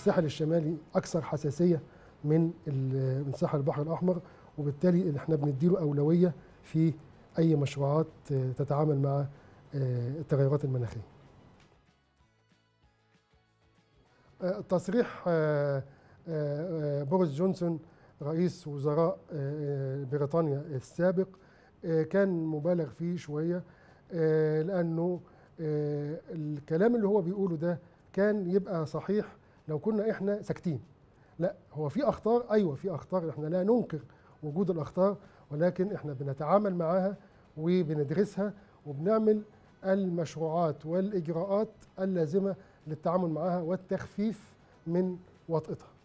الساحل الشمالي اكثر حساسيه من ال- من ساحل البحر الاحمر وبالتالي احنا بنديله اولويه في اي مشروعات آه، تتعامل مع آه، التغيرات المناخيه. آه، تصريح آه، آه، آه، بوريس جونسون رئيس وزراء آه، بريطانيا السابق آه، كان مبالغ فيه شويه آه، لانه آه، الكلام اللي هو بيقوله ده كان يبقى صحيح لو كنا احنا ساكتين لا هو في اخطار ايوه في اخطار احنا لا ننكر وجود الاخطار ولكن احنا بنتعامل معاها وبندرسها وبنعمل المشروعات والاجراءات اللازمه للتعامل معها والتخفيف من وطئتها